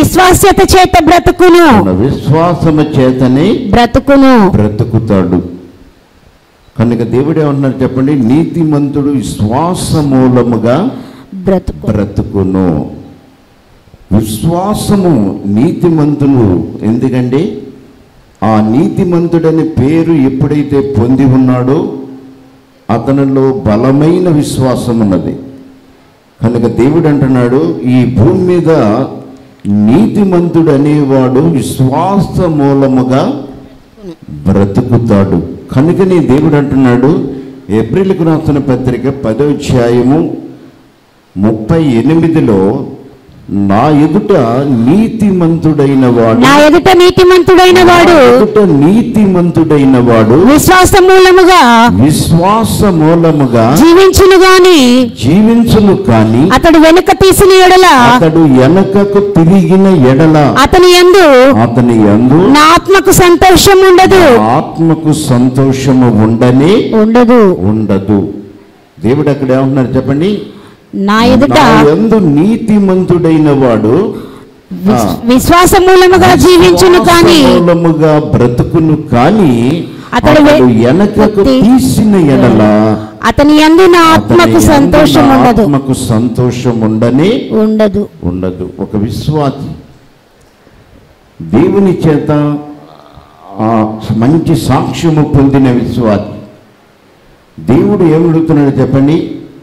విశ్వాస్యత చేత బ్రతుకును మన విశ్వాసము చేతనే బ్రతుకును బ్రతుకుతాడు కనుక దేవుడు ఏమంటున్నారు చెప్పండి నీతిమంతుడు విశ్వాస మూలముగా బ్రతుకు బ్రతుకును విశ్వాసము నీతిమంతులు ఎందుకంటే ఆ నీతిమంతుడని పేరు ఎప్పుడైతే పొంది ఉన్నాడో అతనిలో బలమైన విశ్వాసం ఉన్నది కనుక దేవుడు అంటున్నాడు ఈ భూమి మీద నీతిమంతుడు అనేవాడు విశ్వాస మూలముగా బ్రతుకుతాడు కనుకనే దేవుడు అంటున్నాడు ఏప్రిల్కు రాసిన పత్రిక పదో అధ్యాయము ముప్పై ఎనిమిదిలో నా ఎదుట నీతిమంతుడైన వాడు నా ఎదుట నీతిమంతుడైన వాడు నా ఎదుట నీతిమంతుడైన వాడు విశ్వాస మూలముగా విశ్వాస మూలముగా జీవించును గాని జీవించును కాని అతడు వెనుక తీసిన ఎడల అతడు వెనకకు తిరిగిన ఎడల అతని యందు అతని యందు నా ఆత్మకు సంతోషం ఉండదు ఆత్మకు సంతోషము ఉండనే ఉండదు ఉండదు దేవుడు అక్కడ ఏమంటున్నారు చెప్పండి నా ఎదుట నా యందు నీతిమంతుడైన వాడు విశ్- విశ్వాస మూలముగా జీవించును కాని మూలముగా బ్రతుకును కాని అతడు వె- అతడు వెనకకు తి- తీసిన ఎడల అతని యందు నా అతని ఆత్మకు యందు సంతోషం నా ఉండదు ఆత్మకు సంతోషం ఉండనే ఉండదు ఉండదు ఒక విశ్వాసి దేవుని చేత ఆ మంచి సాక్ష్యము పొందిన విశ్వాసి దేవుడు ఏమడుగుతున్నాడు చెప్పండి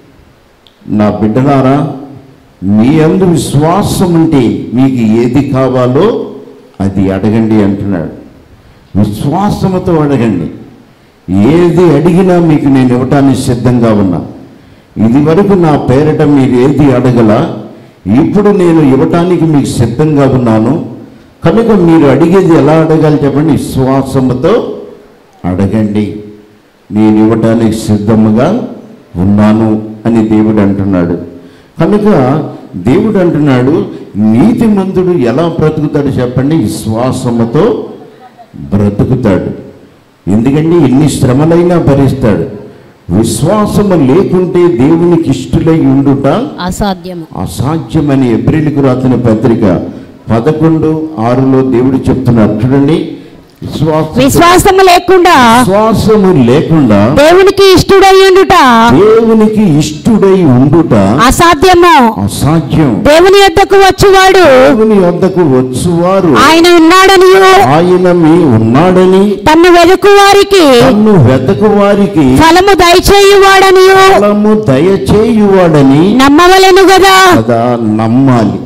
నా బిడ్డలారా మీ అందు విశ్వాసం ఉంటే మీకు ఏది కావాలో అది అడగండి అంటున్నాడు విశ్వాసముతో అడగండి ఏది అడిగినా మీకు నేను ఇవ్వటానికి సిద్ధంగా ఉన్నా ఇది వరకు నా పేరట మీరు ఏది అడగల ఇప్పుడు నేను ఇవ్వటానికి మీకు సిద్ధంగా ఉన్నాను కనుక మీరు అడిగేది ఎలా అడగాలి చెప్పండి విశ్వాసముతో అడగండి నేను ఇవ్వటానికి సిద్ధముగా ఉన్నాను అని దేవుడు అంటున్నాడు కనుక దేవుడు అంటున్నాడు నీతిమంతుడు ఎలా బ్రతుకుతాడు చెప్పండి విశ్వాసముతో బ్రతుకుతాడు ఎందుకంటే ఎన్ని శ్రమలైనా భరిస్తాడు విశ్వాసము లేకుంటే దేవునికి ఇష్టలై ఉండుట అసాధ్యము అసాధ్యమని ఎబ్రిల్కు రాసిన పత్రిక పదకొండు ఆరులో దేవుడు చెప్తున్నారు చూడండి విశ్వాస విశ్వాసము లేకుండా విశ్వాసము లేకుండా దేవునికి ఇష్టడయ్యుండుట దేవునికి ఇష్టుడై ఉండుట అసాధ్యము అసాధ్యం దేవుని యొద్దకు వచ్చువాడు దేవుని వద్దకు వచ్చువారు ఆయన ఉన్నాడనియు ఆయన మీ ఉన్నాడని తన్ను వెతుకు వారికి తన్ను వెతకు వారికి ఫలము దయచేయువాడనియు ఫలము దయచేయువాడని నమ్మవలెను గదా కదా నమ్మాలి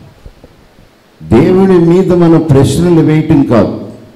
దేవుని మీద మన ప్రశ్నలు వేయటం కాదు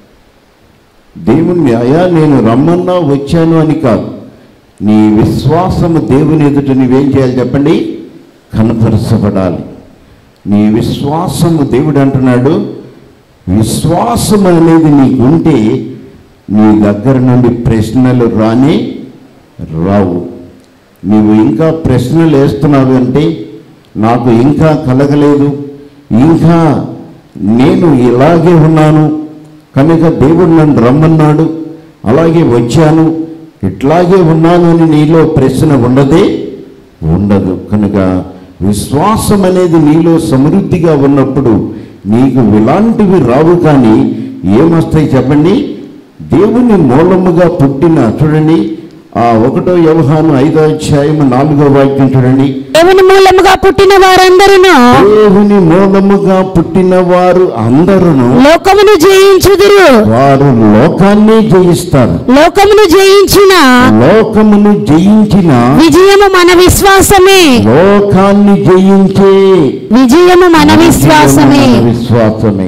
దేవుని అయా నేను రమ్మన్నా వచ్చాను అని కాదు నీ విశ్వాసము దేవుని ఎదుట నువ్వేం చేయాలి చెప్పండి కనపరచబడాలి నీ విశ్వాసము దేవుడు అంటున్నాడు విశ్వాసం అనేది నీకు ఉంటే నీ దగ్గర నుండి ప్రశ్నలు రాని రావు నీవు ఇంకా ప్రశ్నలు వేస్తున్నావు అంటే నాకు ఇంకా కలగలేదు ఇంకా నేను ఇలాగే ఉన్నాను కనుక దేవుడు నన్ను రమ్మన్నాడు అలాగే వచ్చాను ఇట్లాగే ఉన్నాను అని నీలో ప్రశ్న ఉండదే ఉండదు కనుక విశ్వాసం అనేది నీలో సమృద్ధిగా ఉన్నప్పుడు నీకు ఇలాంటివి రావు కానీ ఏమొస్తాయి చెప్పండి దేవుని మూలముగా పుట్టిన చూడండి ఆ ఒకటో వ్యవహారం ఐదో అధ్యాయం నాలుగో వాక్యం చూడండి దేవుని మూలముగా పుట్టిన వారందరూ దేవుని మూలముగా పుట్టిన వారు అందరూ లోకమును జయించుదురు వారు లోకాన్ని జయిస్తారు లోకమును జయించిన లోకమును జయించిన విజయము మన విశ్వాసమే లోకాన్ని జయించే విజయము మన విశ్వాసమే మన విశ్వాసమే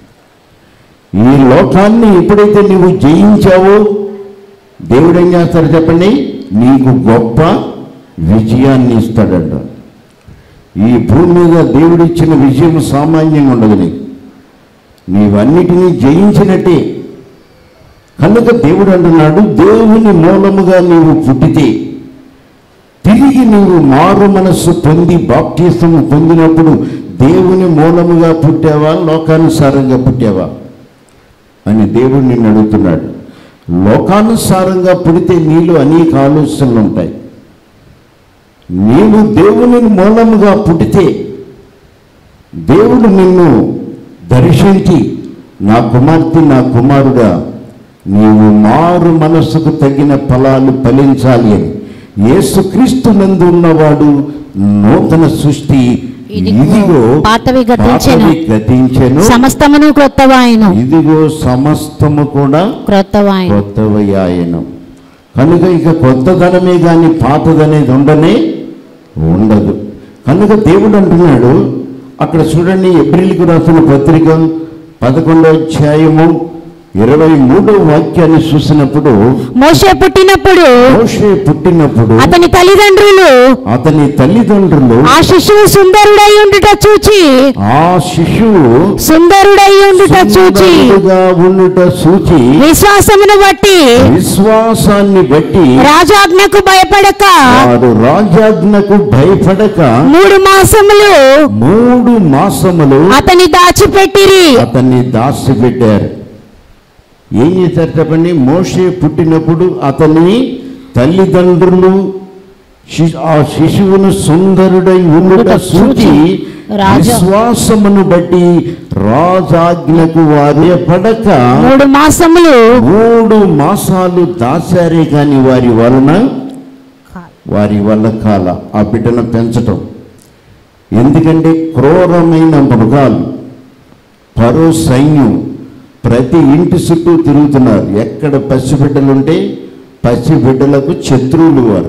ఈ లోకాన్ని ఎప్పుడైతే నువ్వు జయించావో దేవుడు ఏం చేస్తాడు చెప్పండి నీకు గొప్ప విజయాన్ని ఇస్తాడంట ఈ భూమి మీద దేవుడిచ్చిన విజయం సామాన్యంగా ఉండదు నీకు నీవన్నిటినీ జయించినట్టే కనుక దేవుడు అంటున్నాడు దేవుని మూలముగా నీవు పుట్టితే తిరిగి నీవు మారు మనస్సు పొంది బాప్తీసము పొందినప్పుడు దేవుని మూలముగా పుట్టావా లోకానుసారంగా పుట్టావా అని దేవుడు నిన్ను అడుగుతున్నాడు లోకానుసారంగా పుడితే నీలో అనేక ఆలోచనలు ఉంటాయి నీవు దేవుని మూలముగా పుట్టితే దేవుడు నిన్ను దర్శించి నా కుమార్తె నా కుమారుడా నీవు మారు మనస్సుకు తగిన ఫలాలు ఫలించాలి అని యేసుక్రీస్తు నందు ఉన్నవాడు నూతన సృష్టి ఇదిగో ఇదిగో పాతవి గతించెను. పాతవి గతించెను సమస్తమును క్రొత్తవాయను ఇదిగో సమస్తము కూడా క్రొత్తవాయను కొత్తవయాయను కనుక ఇక కొత్తదనమే కానీ పాతదనేది ఉండనే ఉండదు కనుక దేవుడు అంటున్నాడు అక్కడ చూడండి ఏప్రిల్కి రాసిన పత్రిక పదకొండో అధ్యాయము ఇరవై మూడో వాక్యాన్ని చూసినప్పుడు మోషే పుట్టినప్పుడు మోషే పుట్టినప్పుడు అతని తల్లిదండ్రులు అతని తల్లిదండ్రులు ఆ శిశువు సుందరుడై ఉండుట చూచి ఆ శిశువు సుందరుడై ఉండుట చూచి సుందరుడుగా ఉండుట సూచి విశ్వాసమును బట్టి విశ్వాసాన్ని బట్టి రాజాజ్ఞకు భయపడక వారు రాజాజ్ఞకు భయపడక మూడు మాసములు మూడు మాసములు అతని దాచిపెట్టిరి అతన్ని దాచిపెట్టారు ఏం చేశారు చెప్పండి మోషే పుట్టినప్పుడు అతని తల్లిదండ్రులు శి- ఆ శిశువును సుందరుడై ఉండుట సూచి రాజా- విశ్వాసమును బట్టి రాజాజ్ఞకు వారి పడక మూడు మాసములు మూడు మాసాలు దాచారే కాని వారి వలన వారి వల్ల కాల ఆ బిడ్డను పెంచటం ఎందుకంటే క్రూరమైన మృగాలు పరో సైన్యం ప్రతి ఇంటి చుట్టూ తిరుగుతున్నారు ఎక్కడ పసిబిడ్డలుంటే పసిబిడ్డలకు శత్రువులు వారు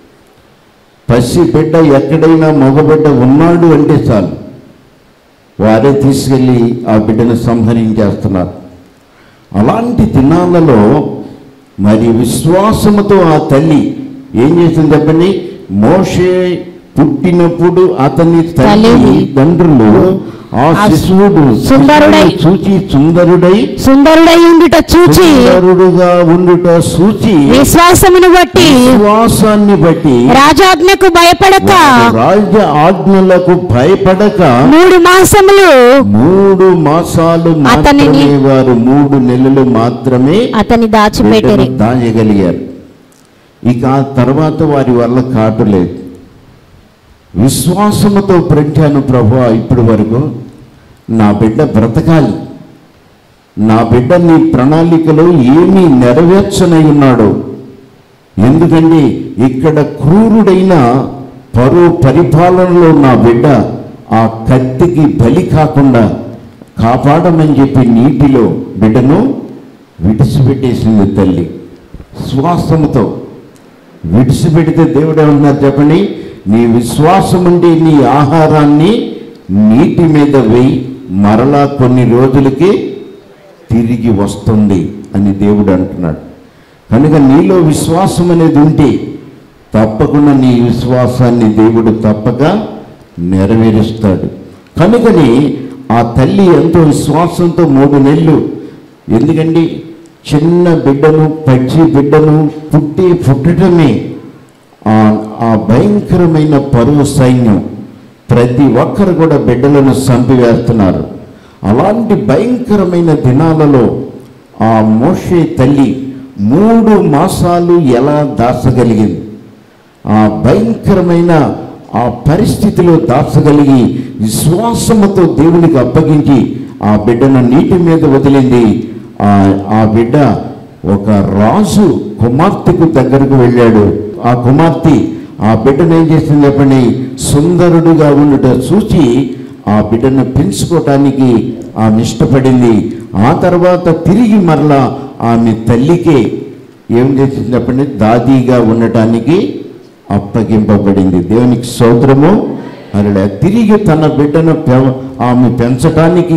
పసిబిడ్డ ఎక్కడైనా మగబిడ్డ ఉన్నాడు అంటే చాలు వారే తీసుకెళ్ళి ఆ బిడ్డను సంహరించేస్తున్నారు అలాంటి దినాలలో మరి విశ్వాసముతో ఆ తల్లి ఏం చేసింది చెప్పండి మోషే పుట్టినప్పుడు అతని తల్లి తల్లి తండ్రులు ఆ ఆ శిశువుడు సుందరుడై- శిశువును చూచి సుందరుడై సుందరుడై ఉండుట చూచి సుందరుడుగా ఉండుట సూచి విశ్వాసమును బట్టి విశ్వాసాన్ని బట్టి రాజాజ్ఞకు భయపడక వారు రాజ్య ఆజ్ఞలకు భయపడక మూడు మాసములు మూడు మాసాలు అతనిని- మాత్రమే వారు మూడు నెలలు మాత్రమే అతని దాచిపెట్టిరి బిడ్డను దాయగలిగారు ఇక ఆ తర్వాత వారి వల్ల కాటులేదు విశ్వాసముతో ప్రజ్ఞాను ప్రభు ఇప్పటి వరకు నా బిడ్డ బ్రతకాలి నా బిడ్డ నీ ప్రణాళికలో ఏమీ నెరవేర్చనై ఉన్నాడు ఎందుకంటే ఇక్కడ క్రూరుడైన పరో పరిపాలనలో నా బిడ్డ ఆ కత్తికి బలి కాకుండా కాపాడమని చెప్పి నీటిలో బిడ్డను విడిచిపెట్టేసింది తల్లి శ్వాసముతో విడిచిపెడితే దేవుడు ఏమన్నారు చెప్పండి నీ విశ్వాసం ఉండి నీ ఆహారాన్ని నీటి మీద వేయి మరలా కొన్ని రోజులకి తిరిగి వస్తుంది అని దేవుడు అంటున్నాడు కనుక నీలో విశ్వాసం అనేది ఉంటే తప్పకుండా నీ విశ్వాసాన్ని దేవుడు తప్పక నెరవేరుస్తాడు కనుకని ఆ తల్లి ఎంతో విశ్వాసంతో మూడు నెలలు ఎందుకండి చిన్న బిడ్డను పచ్చి బిడ్డను పుట్టి పుట్టడమే ఆ ఆ భయంకరమైన పరువు సైన్యం ప్రతి ఒక్కరు కూడా బిడ్డలను చంపివేస్తున్నారు అలాంటి భయంకరమైన దినాలలో ఆ మోషే తల్లి మూడు మాసాలు ఎలా దాచగలిగింది ఆ భయంకరమైన ఆ పరిస్థితిలో దాచగలిగి విశ్వాసముతో దేవునికి అప్పగించి ఆ బిడ్డను నీటి మీద వదిలింది ఆ ఆ బిడ్డ ఒక రాజు కుమార్తెకు దగ్గరకు వెళ్ళాడు ఆ కుమార్తె ఆ బిడ్డను ఏం చేసింది చెప్పండి సుందరుడుగా ఉండుట చూచి ఆ బిడ్డను పెంచుకోవటానికి ఆమె ఇష్టపడింది ఆ తర్వాత తిరిగి మరలా ఆమె తల్లికే ఏం చేసింది చెప్పండి దాదీగా ఉండటానికి అప్పగింపబడింది దేవునికి సోదరము అలా తిరిగి తన బిడ్డను పె- ఆమె పెంచటానికి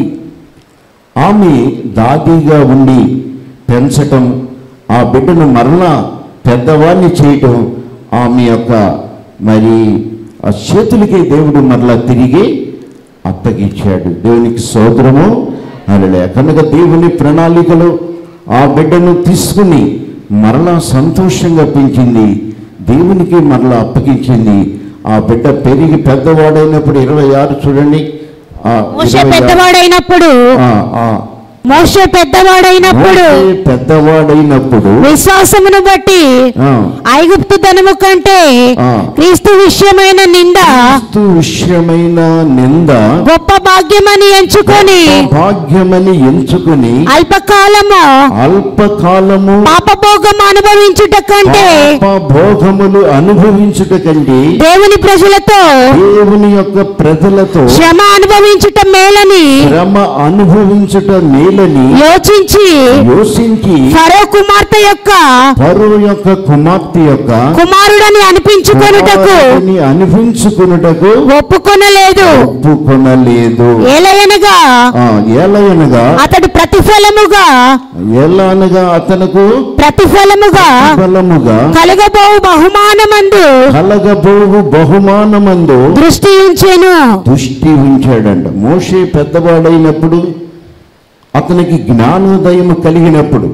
ఆమె దాదీగా ఉండి పెంచటం ఆ బిడ్డను మరలా పెద్దవాడిని చేయటం ఆమె యొక్క మరి ఆ చేతులకి దేవుడు మరలా తిరిగి అప్పగించాడు దేవునికి సోదరము అలా కనుక దేవుని ప్రణాళికలో ఆ బిడ్డను తీసుకుని మరలా సంతోషంగా పెంచింది దేవునికి మరలా అప్పగించింది ఆ బిడ్డ పెరిగి పెద్దవాడైనప్పుడు ఇరవై ఆరు చూడండి ఆ మోషే ఇరవై ఆరు- పెద్దవాడైనప్పుడు ఆ, ఆ, మోషే పెద్దవాడైనప్పుడు మోషే పెద్దవాడైనప్పుడు విశ్వాసమును బట్టి ఆ, ఐగుప్తు ధనము కంటే ఆ. క్రీస్తు విషయమైన నింద క్రీస్తు విషయమైన నింద గొప్ప భాగ్యమని ఎంచుకొని భాగ్యమని ఎంచుకుని అల్పకాలము అల్పకాలము పాపభోగం అనుభవించుట కంటే పాప భోగములు అనుభవించుట కంటే దేవుని ప్రజలతో దేవుని యొక్క ప్రజలతో శ్రమ అనుభవించుట మేలని శ్రమ అనుభవించుట మేలని యోచించి యోసించి ఫరో కుమార్తె యొక్క పరు యొక్క కుమార్తె యొక్క కుమారుడని అనిపించుకొనుటకు కుమారుడిని అనిపించుకున్నటకు ఒప్పుకొనలేదు ఒప్పుకొనలేదు ఏలయనగా ఆ, ఏలయనగా అతడు ప్రతిఫలముగా ఎలానగా అతనుకు ప్రతిఫలముగా బలముగా కలగబోవు బహుమానమందు కలగబోవు బహుమానమందు దృష్టి ఉంచెను దృష్టి ఉంచాడంట మోషే పెద్దవాడైనప్పుడు అతనికి జ్ఞానోదయం కలిగినప్పుడు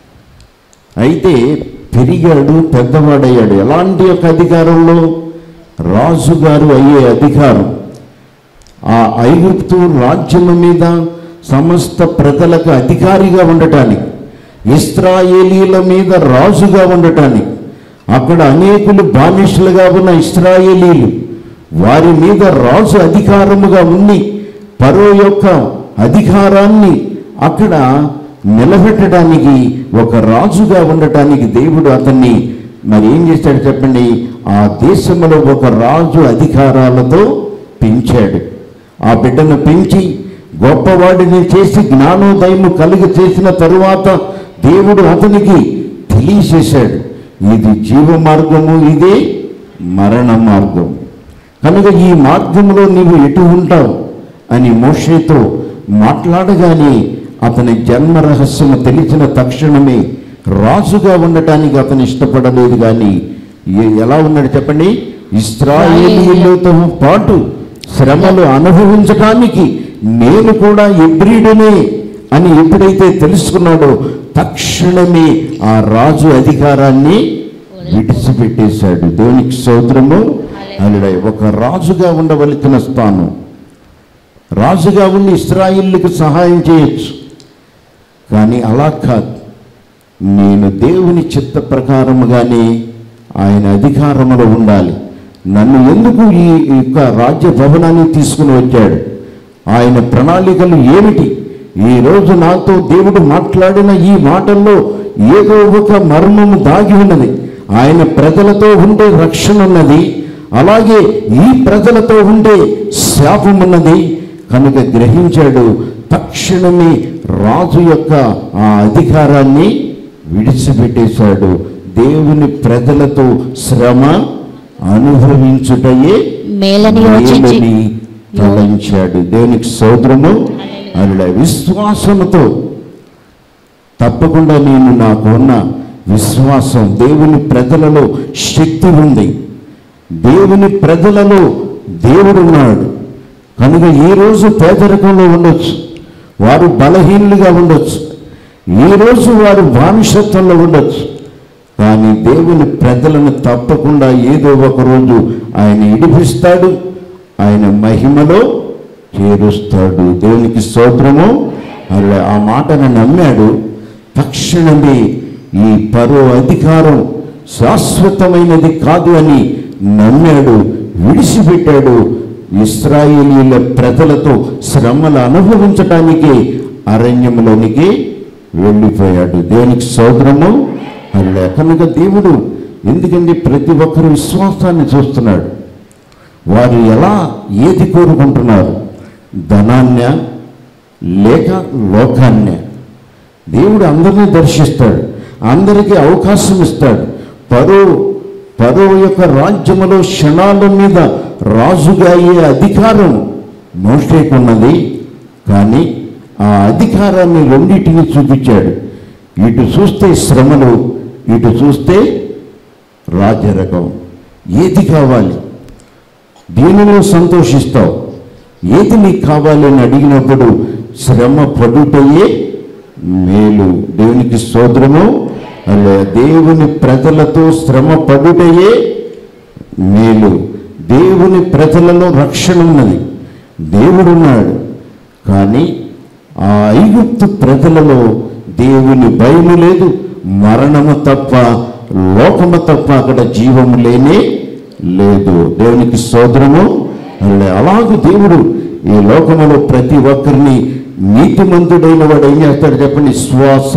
అయితే పెరిగాడు పెద్దవాడయ్యాడు ఎలాంటి ఒక అధికారంలో రాజుగారు అయ్యే అధికారం ఆ ఐగుప్తు రాజ్యము మీద సమస్త ప్రజలకు అధికారిగా ఉండటానికి ఇస్రాయేలీల మీద రాజుగా ఉండటానికి అక్కడ అనేకులు బానిసలుగా ఉన్న ఇస్రాయేలీలు వారి మీద రాజు అధికారముగా ఉండి పరో యొక్క అధికారాన్ని అక్కడ నిలబెట్టడానికి ఒక రాజుగా ఉండటానికి దేవుడు అతన్ని మరి ఏం చేశాడు చెప్పండి ఆ దేశంలో ఒక రాజు అధికారాలతో పెంచాడు ఆ బిడ్డను పెంచి గొప్పవాడిని చేసి జ్ఞానోదయము కలిగి చేసిన తరువాత దేవుడు అతనికి తెలియచేశాడు ఇది జీవ మార్గము ఇదే మరణ మార్గం కనుక ఈ మార్గంలో నీవు ఎటు ఉంటావు అని మోషేతో మాట్లాడగానే అతని జన్మ రహస్యము తెలిసిన తక్షణమే రాజుగా ఉండటానికి అతను ఇష్టపడలేదు కానీ ఏ- ఎలా ఉన్నాడు చెప్పండి ఇస్రాయేలీలతో పాటు శ్రమలు అనుభవించటానికి నేను కూడా ఎబ్రిడునే అని ఎప్పుడైతే తెలుసుకున్నాడో తక్షణమే ఆ రాజు అధికారాన్ని విడిచిపెట్టేశాడు దేవునికి సోదరము అల్లుడై ఒక రాజుగా ఉండవలసిన స్థానం రాజుగా ఉండి ఇస్రాయిల్కి సహాయం చేయొచ్చు కానీ అలా కాదు నేను దేవుని చిత్త ప్రకారముగానే ఆయన అధికారములో ఉండాలి నన్ను ఎందుకు ఈ యొక్క రాజ్య భవనాన్ని తీసుకుని వచ్చాడు ఆయన ప్రణాళికలు ఏమిటి ఈ రోజు నాతో దేవుడు మాట్లాడిన ఈ మాటల్లో ఏదో ఒక మర్మము దాగి ఉన్నది ఆయన ప్రజలతో ఉండే రక్షణ ఉన్నది అలాగే ఈ ప్రజలతో ఉండే శాపం ఉన్నది కనుక గ్రహించాడు తక్షణమే రాజు యొక్క ఆ అధికారాన్ని విడిచిపెట్టేశాడు దేవుని ప్రజలతో శ్రమ అనుభవించుటయే మేలని యోచించి మేలని తలంచాడు దేవునికి సోదరము అలా విశ్వాసముతో తప్పకుండా నేను నాకున్న విశ్వాసం దేవుని ప్రజలలో శక్తి ఉంది దేవుని ప్రజలలో దేవుడున్నాడు కనుక ఈ రోజు పేదరికంలో ఉండొచ్చు వారు బలహీనులుగా ఉండొచ్చు ఈ రోజు వారు బానిసత్వంలో ఉండొచ్చు కానీ దేవుని ప్రజలను తప్పకుండా ఏదో ఒక రోజు ఆయన ఇడిపిస్తాడు ఆయన మహిమలో చేరుస్తాడు దేవునికి స్తోత్రము అలా ఆ మాటను నమ్మాడు తక్షణమే ఈ పరో అధికారం శాశ్వతమైనది కాదు అని నమ్మాడు విడిచిపెట్టాడు ఇస్రాయేలీల ప్రజలతో శ్రమలు అనుభవించటానికి అరణ్యంలోనికి వెళ్ళిపోయాడు దేవునికి సోదరము అలా కనుక దేవుడు ఎందుకంటే ప్రతి ఒక్కరు విశ్వాసాన్ని చూస్తున్నాడు వారు ఎలా ఏది కోరుకుంటున్నారు ధనాన్య లేక లోకాన్య దేవుడు అందరినీ దర్శిస్తాడు అందరికీ అవకాశం ఇస్తాడు పరో పరో యొక్క రాజ్యములో క్షణాల మీద రాజుగా అయ్యే అధికారం మోషేకున్నది కానీ ఆ అధికారాన్ని రెండింటిని చూపించాడు ఇటు చూస్తే శ్రమలు ఇటు చూస్తే రాజరకం ఏది కావాలి దీనిలో సంతోషిస్తావు ఏది నీకు కావాలి అని అడిగినప్పుడు శ్రమ పడుటయే మేలు దేవునికి సోదరము అలా దేవుని ప్రజలతో శ్రమ పడుటయే మేలు దేవుని ప్రజలలో రక్షణ ఉన్నది దేవుడున్నాడు కానీ ఆ ఐగుప్తు ప్రజలలో దేవుని భయము లేదు మరణము తప్ప లోకము తప్ప అక్కడ జీవము లేనే లేదు దేవునికి సోదరము అలాగే దేవుడు ఈ లోకములో ప్రతి ఒక్కరిని నీతిమంతుడైన వాడు ఏం చేస్తాడు చెప్పండి శ్వాస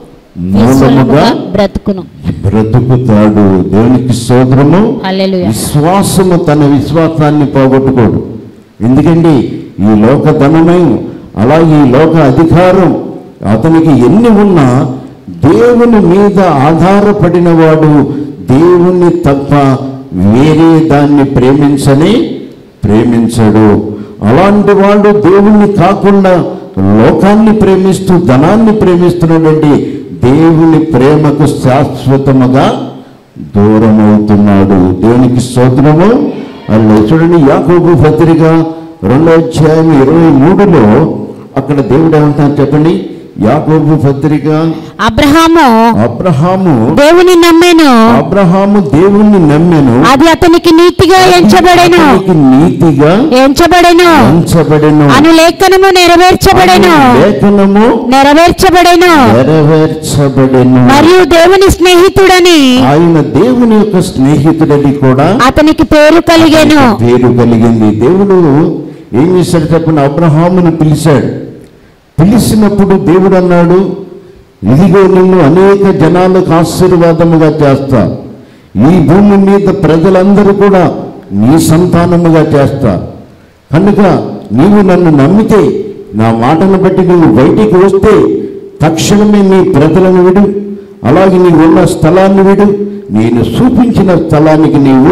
మూలముగా బ్రతుకును బ్రతుకుతాడు దేవునికి సోదరము హల్లెలూయా విశ్వాసము తన విశ్వాసాన్ని పోగొట్టుకోడు ఎందుకండి ఈ లోక ధనమయం అలాగే ఈ లోక అధికారం అతనికి ఎన్ని ఉన్నా దేవుని మీద ఆధారపడిన వాడు దేవుణ్ణి తప్ప వేరే దాన్ని ప్రేమించని ప్రేమించడు అలాంటి వాడు దేవుణ్ణి కాకుండా లోకాన్ని ప్రేమిస్తూ ధనాన్ని ప్రేమిస్తున్నటువంటి దేవుని ప్రేమకు శాశ్వతముగా దూరం అవుతున్నాడు దేవునికి స్తోత్రము అలా చూడండి యాకోబు పత్రిక రెండో అధ్యాయం ఇరవై మూడులో అక్కడ దేవుడు ఏమంటారు చెప్పండి యాకోబు పత్రిక అబ్రహాము అబ్రహాము దేవుని నమ్మెను అబ్రహాము దేవుణ్ణి నమ్మెను అది అతనికి నీతిగా ఎంచబడెను అతనికి నీతిగా ఎంచబడెను ఉంచబడెను అను లేఖనము నెరవేర్చబడెను లేఖనము నెరవేర్చబడెను నెరవేర్చబడెను మరియు దేవుని స్నేహితుడని ఆయన దేవుని యొక్క స్నేహితుడని కూడా అతనికి పేరు కలిగెను పేరు కలిగింది దేవుడు ఏం చేశాడు చెప్పండి అబ్రహామును పిలిచాడు పిలిచినప్పుడు దేవుడు అన్నాడు ఇదిగో నిన్ను అనేక జనాలకు ఆశీర్వాదముగా చేస్తా ఈ భూమి మీద ప్రజలందరూ కూడా నీ సంతానముగా చేస్తా కనుక నీవు నన్ను నమ్మితే నా మాటను బట్టి నువ్వు బయటికి వస్తే తక్షణమే నీ ప్రజలను విడు అలాగే నీవు ఉన్న స్థలాన్ని విడు నేను చూపించిన స్థలానికి నీవు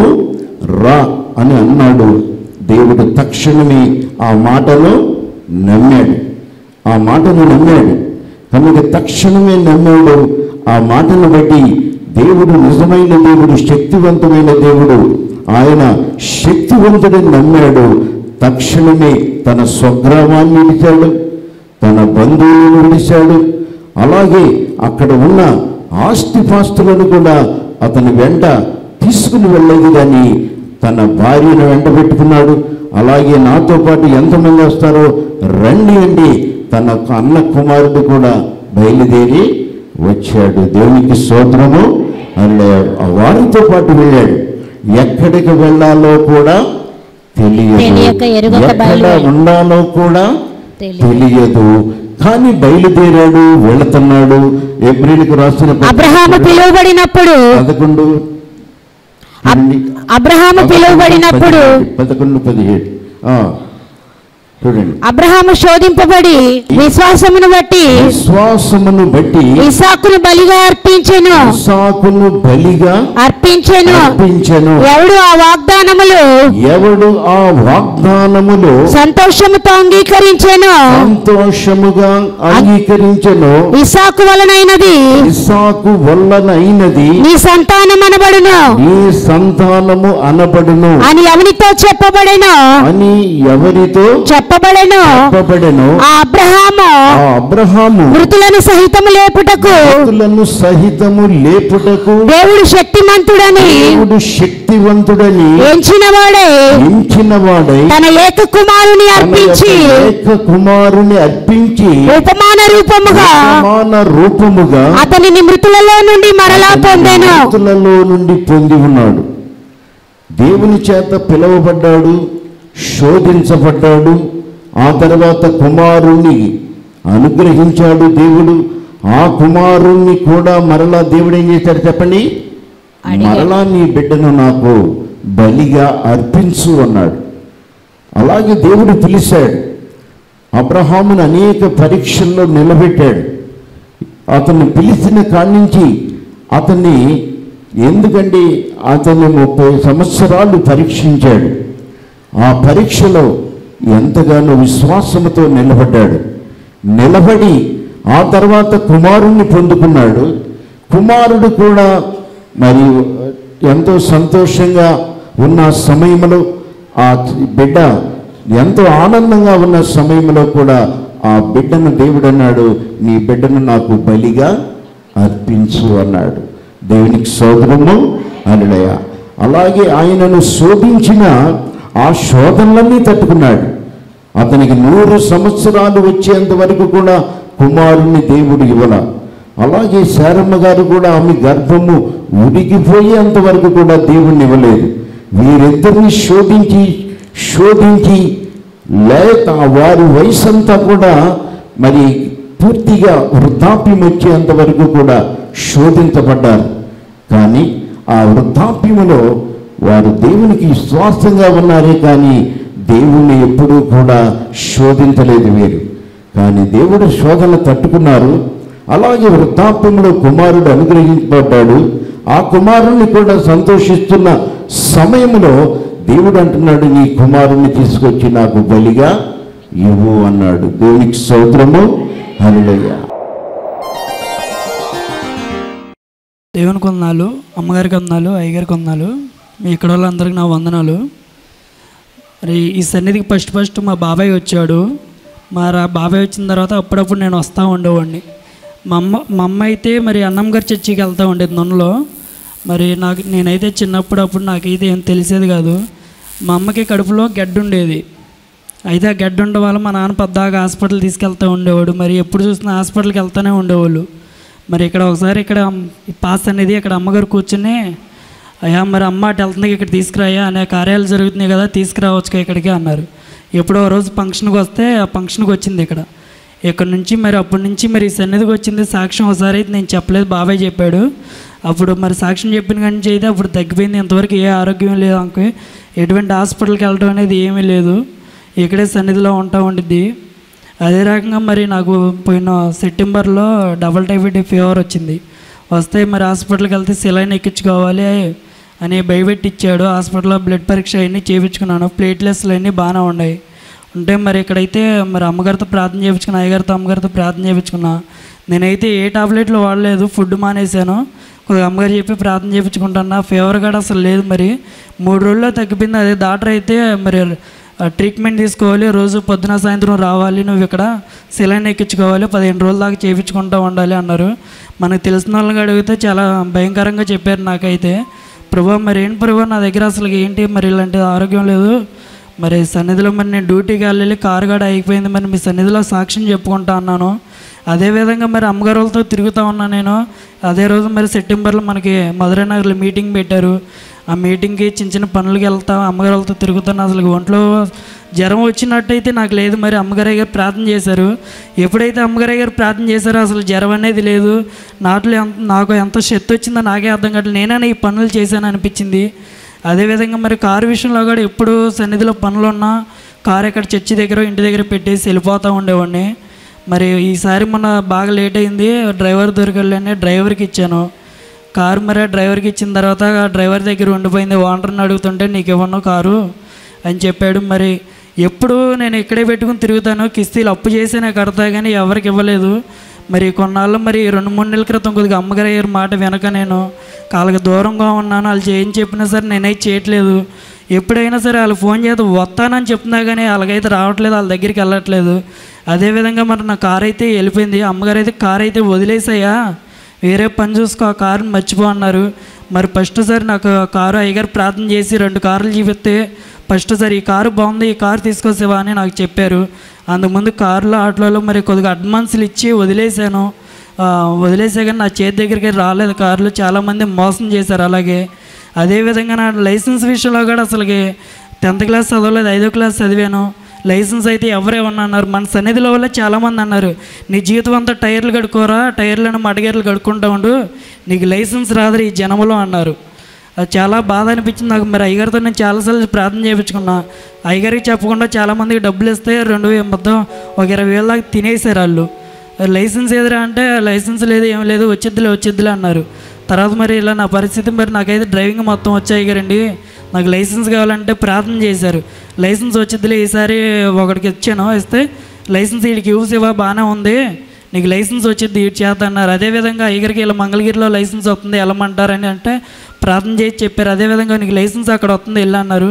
రా అని అన్నాడు దేవుడు తక్షణమే ఆ మాటను నమ్మాడు ఆ మాటను నమ్మాడు కనుక తక్షణమే నమ్మాడు ఆ మాటను బట్టి దేవుడు నిజమైన దేవుడు శక్తివంతమైన దేవుడు ఆయన శక్తివంతుడని నమ్మాడు తక్షణమే తన స్వగ్రామాన్ని విడిచాడు తన బంధువులను విడిచాడు అలాగే అక్కడ ఉన్న ఆస్తిపాస్తులను కూడా అతని వెంట తీసుకుని వెళ్ళేది కానీ తన భార్యను వెంట పెట్టుకున్నాడు అలాగే నాతో పాటు ఎంతమంది వస్తారో రండి అండి తన అన్న కుమారుడు కూడా బయలుదేరి వచ్చాడు దేవునికి స్తోత్రము అలా వారితో పాటు వెళ్ళాడు ఎక్కడికి వెళ్ళాలో కూడా తెలియదు తెలియక ఎరుగక ఎక్కడ బయలుదేరి- ఉండాలో కూడా తెలియదు. తెలియదు కానీ బయలుదేరాడు వెళుతున్నాడు ఏప్రిల్కి రాసిన పత్రిక అబ్రహాము పిలువబడినప్పుడు పదకొండు చూడండి. అబ్రహాము పిలువబడినప్పుడు పదకొండు పదిహేడు ఆ, చూడండి అబ్రహాము శోధింపబడి విశ్వాసమును బట్టి విశ్వాసమును బట్టి ఇసాకును బలిగా అర్పించెను ఇస్సాకును బలిగా అర్పించెను అర్పించెను ఎవడు ఆ వాగ్దానములు ఎవడు ఆ వాగ్దానములో సంతోషముతో అంగీకరించెను సంతోషముగా అంగీకరించెను ఇసాకు వలనైనది ఇస్సాకు వల్లనైనది నీ సంతానం అనబడును నీ సంతానము అనబడును అని ఎవనితో చెప్పబడెను అని ఎవరితో చెప్పబడెను చెప్పబడెను ఆ అబ్రహాము ఆ అబ్రహాము మృతులను సహితము లేపుటకు మృతులను సహితము లేపుటకు దేవుడు శక్తిమంతుడని దేవుడు శక్తివంతుడని ఎంచినవాడే ఎంచిన వాడై తన ఏక కుమారుని తన అర్పించి యొక్క ఏక కుమారుని అర్పించి ఉపమాన రూపముగా సమాన రూపముగా అతనిని మృతులలో నుండి మరలా పొందెను మృతులలో నుండి పొంది ఉన్నాడు దేవుని చేత పిలువబడ్డాడు శోధించబడ్డాడు ఆ తర్వాత కుమారుణ్ణి అనుగ్రహించాడు దేవుడు ఆ కుమారుణ్ణి కూడా మరలా దేవుడు ఏం చేశాడు చెప్పండి అడిగాడు. మరలా నీ బిడ్డను నాకు బలిగా అర్పించు అన్నాడు అలాగే దేవుడు పిలిచాడు అబ్రహామును అనేక పరీక్షల్లో నిలబెట్టాడు అతన్ని పిలిచిన కాడి నుంచి అతన్ని ఎందుకంటే అతన్ని ముప్పై సంవత్సరాలు పరీక్షించాడు ఆ పరీక్షలో ఎంతగానో విశ్వాసంతో నిలబడ్డాడు నిలబడి ఆ తర్వాత కుమారుణ్ణి పొందుకున్నాడు కుమారుడు కూడా మరి ఎంతో సంతోషంగా ఉన్న సమయంలో ఆ బిడ్డ ఎంతో ఆనందంగా ఉన్న సమయంలో కూడా ఆ బిడ్డను దేవుడు అన్నాడు నీ బిడ్డను నాకు బలిగా అర్పించు అన్నాడు దేవునికి సోదరము అనుడయ అలాగే ఆయనను శోధించిన ఆ శోధనలన్నీ తట్టుకున్నాడు అతనికి నూరు సంవత్సరాలు వచ్చేంత వరకు కూడా కుమారుని దేవుడు ఇవ్వల అలాగే శారమ్మ గారు కూడా ఆమె గర్భము ఉడికిపోయేంత వరకు కూడా దేవుణ్ణి ఇవ్వలేదు వీరిద్దరిని శోధించి శోధించి లేక వారి వయసు అంతా కూడా మరి పూర్తిగా వృద్ధాప్యం వచ్చేంత వరకు కూడా శోధించబడ్డారు కానీ ఆ వృద్ధాప్యములో వారు దేవునికి విశ్వాసంగా ఉన్నారే కానీ దేవుణ్ణి ఎప్పుడూ కూడా శోధించలేదు వీరు కానీ దేవుడు శోధన తట్టుకున్నారు అలాగే వృద్ధాప్యంలో కుమారుడు అనుగ్రహించబడ్డాడు ఆ కుమారుణ్ణి కూడా సంతోషిస్తున్న సమయంలో దేవుడు అంటున్నాడు నీ కుమారుణ్ణి తీసుకొచ్చి నాకు బలిగా ఇవ్వు అన్నాడు దేవునికి సౌత్రము హల్లెలూయా దేవునికి వందనాలు అమ్మగారికి వందనాలు అయ్యగారికి వందనాలు మీ ఇక్కడ వాళ్ళందరికీ నా వందనాలు మరి ఈ సన్నిధికి ఫస్ట్ ఫస్ట్ మా బాబాయ్ వచ్చాడు మా రా- బాబాయ్ వచ్చిన తర్వాత అప్పుడప్పుడు నేను వస్తూ ఉండేవాడిని మా అమ్మ మా అమ్మ అయితే మరి అన్నం గారి చర్చికి వెళ్తూ ఉండేది నన్నులో మరి నాకు నేనైతే చిన్నప్పుడు అప్పుడు నాకైతే ఏం తెలిసేది కాదు మా అమ్మకి కడుపులో గడ్డ ఉండేది అయితే ఆ గడ్డ ఉండడం వల్ల మా నాన్న పెద్దగా హాస్పిటల్ తీసుకెళ్తూ ఉండేవాడు మరి ఎప్పుడు చూసినా హాస్పిటల్కి వెళ్తూనే ఉండేవాళ్ళు మరి ఇక్కడ ఒకసారి ఇక్కడ ఈ పాస్ అనేది ఇక్కడ అమ్మగారు కూర్చుని అయ్యా మరి అమ్మ అటు వెళ్తుంది ఇక్కడ తీసుకురాయా అనే కార్యాలు జరుగుతున్నాయి కదా తీసుకురావచ్చు ఇక్కడికి అన్నారు ఎప్పుడో ఓ రోజు ఫంక్షన్కి వస్తే ఆ ఫంక్షన్కి వచ్చింది ఇక్కడ ఇక్కడ నుంచి మరి అప్పటి నుంచి మరి ఈ సన్నిధికి వచ్చింది సాక్ష్యం ఒకసారి అయితే నేను చెప్పలేదు బాబాయ్ చెప్పాడు అప్పుడు మరి సాక్ష్యం చెప్పిన కాడి నుంచి అయితే అప్పుడు తగ్గిపోయింది ఇంతవరకు ఏ ఆరోగ్యం లేదు అంకు ఎటువంటి హాస్పిటల్కి వెళ్ళడం అనేది ఏమీ లేదు ఇక్కడే సన్నిధిలో ఉంటా ఉండిద్ది అదే రకంగా మరి నాకు పోయిన సెప్టెంబర్లో డబల్ టైఫాయిడ్ ఫీవర్ వచ్చింది వస్తే మరి హాస్పిటల్కి వెళ్తే సిలైన్ ఎక్కించుకోవాలి అని భయపెట్టి ఇచ్చాడు హాస్పిటల్లో బ్లడ్ పరీక్ష అవన్నీ చేయించుకున్నాను ప్లేట్లెస్లు అన్నీ బాగానే ఉన్నాయి ఉంటే మరి ఇక్కడైతే మరి అమ్మగారితో ప్రార్థన చేయించుకున్నా అయ్యగారితో అమ్మగారితో ప్రార్థన చేయించుకున్నా నేనైతే ఏ టాబ్లెట్లు వాడలేదు ఫుడ్ మానేశాను కొద్దిగా అమ్మగారు చెప్పి ప్రార్థన చేయించుకుంటున్నా ఫీవర్ కూడా అసలు లేదు మరి మూడు రోజుల్లో తగ్గిపోయింది అదే డాక్టర్ అయితే మరి ఆ ట్రీట్మెంట్ తీసుకోవాలి రోజు పొద్దున సాయంత్రం రావాలి నువ్వు ఇక్కడ సిలైన్ ఎక్కించుకోవాలి పదిహేను రోజుల దాకా చేయించుకుంటూ ఉండాలి అన్నారు మనకు తెలిసిన వాళ్ళని అడిగితే చాలా భయంకరంగా చెప్పారు నాకైతే ప్రభా మరి ఏంటి ప్రభా నా దగ్గర అసలు ఏంటి మరి ఇలాంటి ఆరోగ్యం లేదు మరి సన్నిధిలో మరి నేను డ్యూటీకి వెళ్ళి కారు కూడా అయిపోయింది మరి మీ సన్నిధిలో సాక్ష్యం చెప్పుకుంటా అన్నాను అదేవిధంగా మరి అమ్మగారు వాళ్ళతో తిరుగుతూ ఉన్నా నేను అదే రోజు మరి సెప్టెంబర్లో మనకి మధురై నగర్లో మీటింగ్ పెట్టారు ఆ మీటింగ్కి చిన్న చిన్న పనులకి వెళ్తా అమ్మగారు వాళ్ళతో తిరుగుతాను అసలు ఒంట్లో జ్వరం వచ్చినట్టయితే నాకు లేదు మరి అమ్మగారయ్య గారు ప్రార్థన చేశారు ఎప్పుడైతే అమ్మగారయ్య గారు ప్రార్థన చేశారో అసలు జ్వరం అనేది లేదు నాట్లో ఎంత నాకు ఎంత శక్తి వచ్చిందో నాకే అర్థం కావట్లేదు నేనే ఈ పనులు చేశాను అనిపించింది అదేవిధంగా మరి కారు విషయంలో కూడా ఎప్పుడు సన్నిధిలో పనులు ఉన్నా కారు ఎక్కడ చర్చి దగ్గర ఇంటి దగ్గర పెట్టేసి వెళ్ళిపోతూ ఉండేవాడిని మరి ఈసారి మొన్న బాగా లేట్ అయింది డ్రైవర్ దొరకలేని డ్రైవర్కి ఇచ్చాను కారు మరి ఆ డ్రైవర్కి ఇచ్చిన తర్వాత ఆ డ్రైవర్ దగ్గర ఉండిపోయింది ఓనర్ని అడుగుతుంటే నీకు ఇవ్వను కారు అని చెప్పాడు మరి ఎప్పుడు నేను ఇక్కడే పెట్టుకుని తిరుగుతాను కిస్తీలు అప్పు చేసి నాకు కడతా కానీ ఎవరికి ఇవ్వలేదు మరి కొన్నాళ్ళు మరి రెండు మూడు నెలల క్రితం కొద్దిగా అమ్మగారు అయ్యారు మాట వెనక నేను వాళ్ళకి దూరంగా ఉన్నాను వాళ్ళు ఏం చెప్పినా సరే నేనైతే చేయట్లేదు ఎప్పుడైనా సరే వాళ్ళు ఫోన్ చేస్తే వస్తానని చెప్తున్నా కానీ వాళ్ళకైతే రావట్లేదు వాళ్ళ దగ్గరికి వెళ్ళట్లేదు అదేవిధంగా మరి నా కార్ అయితే వెళ్ళిపోయింది అమ్మగారు అయితే కార్ అయితే వదిలేసాయా వేరే పని చూసుకో ఆ కారుని మర్చిపో అన్నారు మరి ఫస్ట్ సారి నాకు ఆ కారు అయ్యగారు ప్రార్థన చేసి రెండు కార్లు చూపిస్తే ఫస్ట్ సారి ఈ కారు బాగుంది ఈ కారు తీసుకొచ్చేవా అని నాకు చెప్పారు అందుముందు కారులో ఆటోలో మరి కొద్దిగా అడ్వాన్సులు ఇచ్చి వదిలేశాను ఆ, వదిలేసా కానీ నా చేతి దగ్గరికి రాలేదు కార్లు చాలామంది మోసం చేశారు అలాగే అదేవిధంగా నా లైసెన్స్ విషయంలో కూడా అసలుకి టెన్త్ క్లాస్ చదవలేదు ఐదో క్లాస్ చదివాను లైసెన్స్ అయితే ఎవరే అన్నారు మన సన్నిధిలో వల్ల చాలామంది అన్నారు నీ జీవితం అంతా టైర్లు కడుక్కోరా టైర్లను మడగేర్లు కడుక్కుంటా ఉండు నీకు లైసెన్స్ రాదు ఈ జనములో అన్నారు అది చాలా బాధ అనిపించింది నాకు మరి అయ్యగారితో నేను చాలాసార్లు ప్రార్థన చేయించుకున్నా అయ్యగారికి చెప్పకుండా చాలామందికి డబ్బులు ఇస్తే రెండు వే- మొత్తం ఒక ఇరవై వేల దాకా తినేసారు వాళ్ళు లైసెన్స్ ఏదిరా అంటే లైసెన్స్ లేదు ఏం లేదు వచ్చిద్దిలే వచ్చిద్దిలే అన్నారు తర్వాత మరి ఇలా నా పరిస్థితి మరి నాకైతే డ్రైవింగ్ మొత్తం వచ్చాయి కదండి నాకు లైసెన్స్ కావాలంటే ప్రార్థన చేశారు లైసెన్స్ వచ్చిద్దిలే ఈసారి ఒకడికి ఇచ్చాను ఇస్తే లైసెన్స్ వీడికి యూస్ ఇవ్వ బాగానే ఉంది నీకు లైసెన్స్ వచ్చింది ఇటు చేత అన్నారు అదేవిధంగా అయ్యగారికి ఇలా మంగళగిరిలో లైసెన్స్ వస్తుంది వెళ్ళమంటారని అంటే ప్రార్థన చేసి చెప్పారు అదేవిధంగా నీకు లైసెన్స్ అక్కడ వస్తుంది వెళ్ళి అన్నారు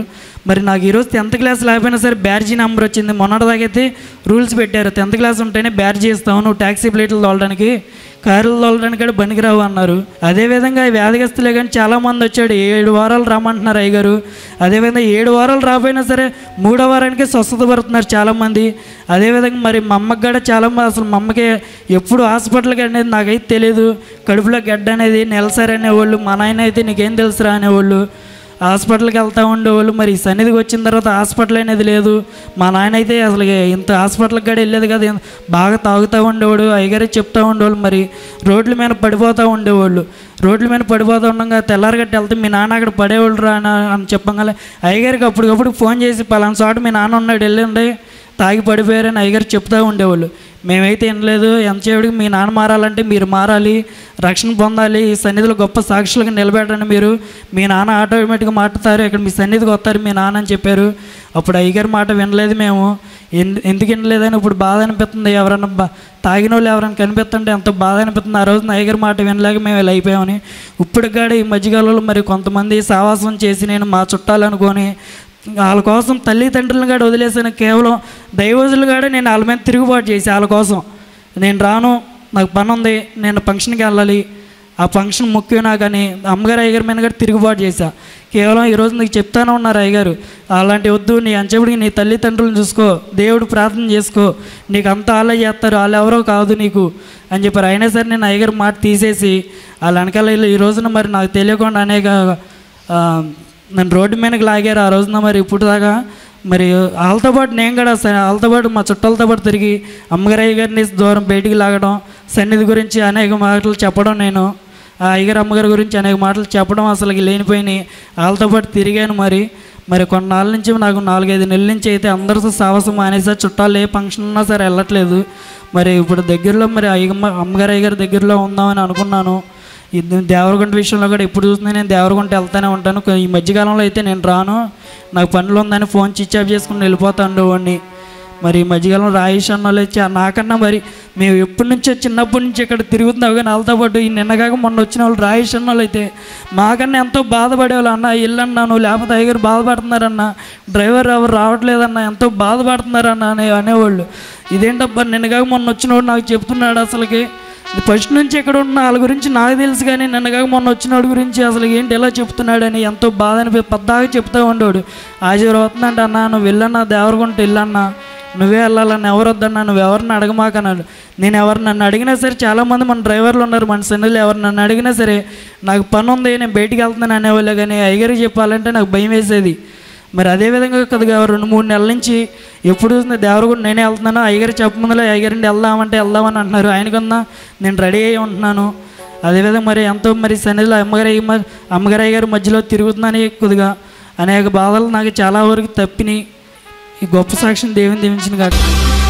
మరి నాకు ఈరోజు టెన్త్ క్లాస్ లేకపోయినా సరే బ్యాడ్జీ నెంబర్ వచ్చింది మొన్నటిదాకైతే రూల్స్ పెట్టారు టెన్త్ క్లాస్ ఉంటేనే బ్యాడ్జీ ఇస్తావు నువ్వు ట్యాక్సీ ప్లేట్లు తోలడానికి కార్లు తోలడానికి కూడా పనికిరావు అన్నారు అదేవిధంగా ఈ వ్యాధిగస్తులే కానీ చాలామంది వచ్చాడు ఏడు వారాలు రమ్మంటున్నారు అయ్యగారు అదేవిధంగా ఏడు వారాలు రాపోయినా సరే మూడో వారానికి స్వస్థత పడుతున్నారు చాలామంది అదేవిధంగా మరి మా అమ్మకి కూడా చాలామంది అసలు మా అమ్మకి ఎప్పుడు హాస్పిటల్కి అనేది నాకైతే తెలియదు కడుపులో గడ్డ అనేది నెలసరి అనేవాళ్ళు మా నాయన అయితే నీకేం తెలుసురా అనేవాళ్ళు హాస్పిటల్కి వెళ్తూ ఉండేవాళ్ళు మరి ఈ సన్నిధికి వచ్చిన తర్వాత హాస్పిటల్ అనేది లేదు మా నాయన అయితే అసలు ఇంత హాస్పిటల్కి కూడా వెళ్ళేది కదా బాగా తాగుతూ ఉండేవాడు అయ్యగారే చెప్తూ ఉండేవాళ్ళు మరి రోడ్ల మీద పడిపోతూ ఉండేవాళ్ళు రోడ్ల మీద పడిపోతూ ఉండగా తెల్లారగట్టి వెళ్తే మీ నాన్న అక్కడ పడేవాళ్ళు రా అని అని చెప్పగానే అయ్యగారికి అప్పటికప్పుడు ఫోన్ చేసి పలానా చోట మీ నాన్న ఉన్నాడు వెళ్ళండి తాగి పడిపోయారని అయ్యగారు చెప్తూ ఉండేవాళ్ళు మేమైతే వినలేదు ఎంతసేపటికి మీ నాన్న మారాలంటే మీరు మారాలి రక్షణ పొందాలి ఈ సన్నిధిలో గొప్ప సాక్షులుగా నిలబెట్టండి మీరు మీ నాన్న ఆటోమేటిక్గా మాట్లాడతారు ఇక్కడ మీ సన్నిధికి వస్తారు మీ నాన్న అని చెప్పారు అప్పుడు అయ్యగారి మాట వినలేదు మేము ఎన్- ఎందుకు వినలేదని ఇప్పుడు బాధ అనిపిస్తుంది ఎవరన్నా బా తాగిన వాళ్ళు ఎవరైనా కనిపిస్తుంటే ఎంతో బాధ అనిపిస్తుంది ఆ రోజున అయ్యగారి మాట వినలేక మేము ఇలా అయిపోయామని ఇప్పుడు కూడా ఈ మధ్యకాలంలో మరి కొంతమంది సావాసం చేసి నేను మా చుట్టాలు అనుకొని వాళ్ళ కోసం తల్లిదండ్రులను కూడా వదిలేసాను కేవలం దైవజులు కూడా నేను వాళ్ళ మీద తిరుగుబాటు చేసి వాళ్ళ కోసం నేను రాను నాకు పని ఉంది నేను ఫంక్షన్కి వెళ్ళాలి ఆ ఫంక్షన్ ముఖ్యం నాకని అమ్మగారు అయ్యగారి మీద కూడా తిరుగుబాటు చేశా కేవలం ఈరోజు నీకు చెప్తానే ఉన్నారు అయ్యగారు అలాంటి వద్దు నీ అంచెపడికి నీ తల్లిదండ్రులను చూసుకో దేవుడు ప్రార్థన చేసుకో నీకు అంతా వాళ్ళే చేస్తారు వాళ్ళు ఎవరో కాదు నీకు అని చెప్పారు అయినా సరే నేను అయ్యగారి మాట తీసేసి వాళ్ళ వెనకాల వీళ్ళు ఈ రోజున మరి నాకు తెలియకుండా అనేక ఆ, నన్ను రోడ్డు మీదకి లాగారు ఆ రోజున మరి ఇప్పుడు దాకా మరి వాళ్ళతో పాటు నేను కూడా స- వాళ్ళతో పాటు మా చుట్టాలతో పాటు తిరిగి అమ్మగారయ్య గారిని దూరం బయటికి లాగడం సన్నిధి గురించి అనేక మాటలు చెప్పడం నేను ఆ అయ్యగారు అమ్మగారి గురించి అనేక మాటలు చెప్పడం అసలు లేనిపోయినాయి వాళ్ళతో పాటు తిరిగాను మరి మరి కొన్నాళ్ళ నుంచి నాకు నాలుగైదు నెలల నుంచి అయితే అందరితో సాహసం మానేసా చుట్టాలు ఏ ఫంక్షన్ ఉన్నా సరే వెళ్ళట్లేదు మరి ఇప్పుడు దగ్గరలో మరి అయ్యమ్మ అమ్మగారు అయ్యగారి దగ్గరలో ఉందామని అనుకున్నాను ఇది దేవరగుంట విషయంలో కూడా ఎప్పుడు చూసినా నేను దేవరగుంట వెళ్తానే ఉంటాను కొ- ఈ మధ్యకాలంలో అయితే నేను రాను నాకు పనులు ఉందని ఫోన్ స్విచ్ ఆఫ్ చేసుకుని వెళ్ళిపోతాను వాడిని మరి ఈ మధ్యకాలం రాయేష్ అన్న వాళ్ళు వచ్చి నాకన్నా మరి మేము ఎప్పటి నుంచో చిన్నప్పటి నుంచి ఇక్కడ తిరుగుతున్నావు కానీ వాళ్ళతో పాటు ఈ నిన్నగాక మొన్న వచ్చిన వాళ్ళు రాయేష్ అన్న వాళ్ళు అయితే మాకన్నా ఎంతో బాధపడేవాళ్ళు అన్న ఇల్లన్నా నువ్వు లేకపోతే అయ్యగారు బాధపడుతున్నారన్న డ్రైవర్ ఎవరు రావట్లేదన్న ఎంతో బాధపడుతున్నారన్న అనే అనేవాళ్ళు ఇదేంటబ్బా నిన్నగాక మొన్న వచ్చినవాడు నాకు చెప్తున్నాడు అసలుకి ఫస్ట్ నుంచి ఎక్కడ ఉన్న వాళ్ళ గురించి నాకు తెలుసు కానీ నన్నగాక మొన్న వచ్చినోడి గురించి అసలు ఏంటి ఎలా చెప్తున్నాడని ఎంతో బాధ అనిపి పద్దాగా చెప్తూ ఉండేవాడు ఆజీవరం అవుతుందంట అన్న నువ్వు వెళ్ళన్నా దేవరగుంట వెళ్ళన్నా నువ్వే వెళ్ళాలని ఎవరు వద్దన్నా నువ్వు ఎవరిని అడగమాకన్నాడు నేను ఎవరు నన్ను అడిగినా సరే చాలామంది మన డ్రైవర్లు ఉన్నారు మన సన్నిధిలో ఎవరు నన్ను అడిగినా సరే నాకు పని ఉంది నేను బయటికి వెళ్తున్నాను అనేవాళ్ళే కానీ అయ్యగారికి చెప్పాలంటే నాకు భయం వేసేది మరి అదే విధంగా కొద్దిగా రెండు మూడు నెలల నుంచి ఎప్పుడు చూసిన దేవరగుడు నేనే వెళ్తున్నాను అయ్యగారు చెప్పముందులో అయ్యగారింటి వెళ్దామంటే వెళ్దామని అంటున్నారు ఆయనకన్నా నేను రెడీ అయ్యి ఉంటున్నాను అదేవిధంగా మరి ఎంతో మరి సన్నిధిలో అమ్మగారు అయ్య మ- అమ్మగారు అయ్యగారి మధ్యలో తిరుగుతున్నాను కొద్దిగా అనేక బాధలు నాకు చాలా వరకు తప్పినాయి ఈ గొప్ప సాక్ష్యం దేవుని దీవించిన కాక